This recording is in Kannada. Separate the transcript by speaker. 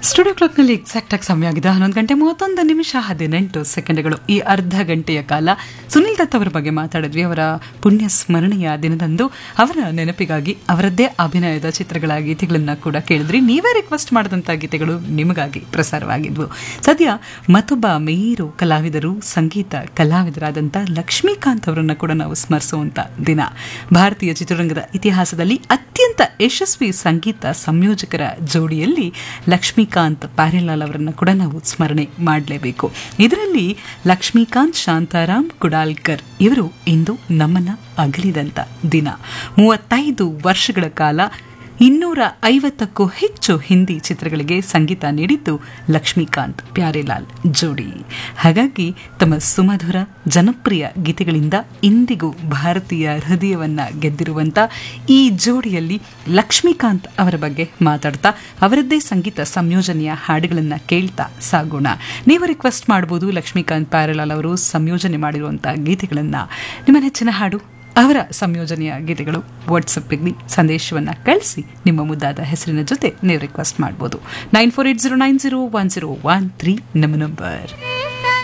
Speaker 1: ಸ್ಟುಡಿಯೋ ಕ್ಲಾಕ್ನಲ್ಲಿ ಎಕ್ಸಾಕ್ಟ್ ಆಗಿ ಸಮಯ ಆಗಿದೆ ಹನ್ನೊಂದು ಗಂಟೆ ಮೂವತ್ತೊಂದು ನಿಮಿಷ ಹದಿನೆಂಟು ಸೆಕೆಂಡ್ಗಳು ಈ ಅರ್ಧ ಗಂಟೆಯ ಕಾಲ ಸುನಿಲ್ ದತ್ ಅವರ ಬಗ್ಗೆ ಮಾತಾಡಿದ್ವಿ ಅವರ ಪುಣ್ಯ ಸ್ಮರಣೆಯ ದಿನದಂದು ಅವರ ನೆನಪಿಗಾಗಿ ಅವರದ್ದೇ ಅಭಿನಯದ ಚಿತ್ರಗಳ ಗೀತೆಗಳನ್ನ ಕೂಡ ಕೇಳಿದ್ರಿ ನೀವೇ ರಿಕ್ವೆಸ್ಟ್ ಮಾಡಿದಂಥ ಗೀತೆಗಳು ನಿಮಗಾಗಿ ಪ್ರಸಾರವಾಗಿದ್ವು ಸದ್ಯ ಮತ್ತೊಬ್ಬ ಮೇರು ಕಲಾವಿದರು ಸಂಗೀತ ಕಲಾವಿದರಾದಂಥ ಲಕ್ಷ್ಮೀಕಾಂತ್ ಅವರನ್ನ ಕೂಡ ನಾವು ಸ್ಮರಿಸುವಂತ ದಿನ ಭಾರತೀಯ ಚಿತ್ರರಂಗದ ಇತಿಹಾಸದಲ್ಲಿ ಅತ್ಯಂತ ಯಶಸ್ವಿ ಸಂಗೀತ ಸಂಯೋಜಕರ ಜೋಡಿಯಲ್ಲಿ ಲಕ್ಷ್ಮೀಕಾಂತ್ ಪ್ಯಾರಿಲಾಲ್ ಅವರನ್ನು ಕೂಡ ನಾವು ಸ್ಮರಣೆ ಮಾಡಲೇಬೇಕು ಇದರಲ್ಲಿ ಲಕ್ಷ್ಮೀಕಾಂತ್ ಶಾಂತಾರಾಮ್ ಕುಡಾಲ್ಕರ್ ಇವರು ಇಂದು ನಮ್ಮನ್ನ ಅಗಲಿದಂತ ದಿನ ಮೂವತ್ತೈದು ವರ್ಷಗಳ ಕಾಲ ಇನ್ನೂರ ಐವತ್ತಕ್ಕೂ ಹೆಚ್ಚು ಹಿಂದಿ ಚಿತ್ರಗಳಿಗೆ ಸಂಗೀತ ನೀಡಿದ್ದು ಲಕ್ಷ್ಮೀಕಾಂತ್ ಪ್ಯಾರೇಲಾಲ್ ಜೋಡಿ ಹಾಗಾಗಿ ತಮ್ಮ ಸುಮಧುರ ಜನಪ್ರಿಯ ಗೀತೆಗಳಿಂದ ಇಂದಿಗೂ ಭಾರತೀಯ ಹೃದಯವನ್ನ ಗೆದ್ದಿರುವಂತ ಈ ಜೋಡಿಯಲ್ಲಿ ಲಕ್ಷ್ಮೀಕಾಂತ್ ಅವರ ಬಗ್ಗೆ ಮಾತಾಡ್ತಾ ಅವರದ್ದೇ ಸಂಗೀತ ಸಂಯೋಜನೆಯ ಹಾಡುಗಳನ್ನ ಕೇಳ್ತಾ ಸಾಗೋಣ ನೀವು ರಿಕ್ವೆಸ್ಟ್ ಮಾಡಬಹುದು ಲಕ್ಷ್ಮೀಕಾಂತ್ ಪ್ಯಾರೇಲಾಲ್ ಅವರು ಸಂಯೋಜನೆ ಮಾಡಿರುವಂತಹ ಗೀತೆಗಳನ್ನ ನಿಮ್ಮ ನೆಚ್ಚಿನ ಹಾಡು ಅವರ ಸಂಯೋಜನೆಯ ಗೀತೆಗಳು ವಾಟ್ಸಪ್ಗೆ ಸಂದೇಶವನ್ನು ಕಳಿಸಿ ನಿಮ್ಮ ಮುದ್ದಾದ ಹೆಸರಿನ ಜೊತೆ ನೀವು ರಿಕ್ವೆಸ್ಟ್ ಮಾಡ್ಬೋದು nine four eight zero nine zero one zero one three ನಮ್ಮ ನಂಬರ್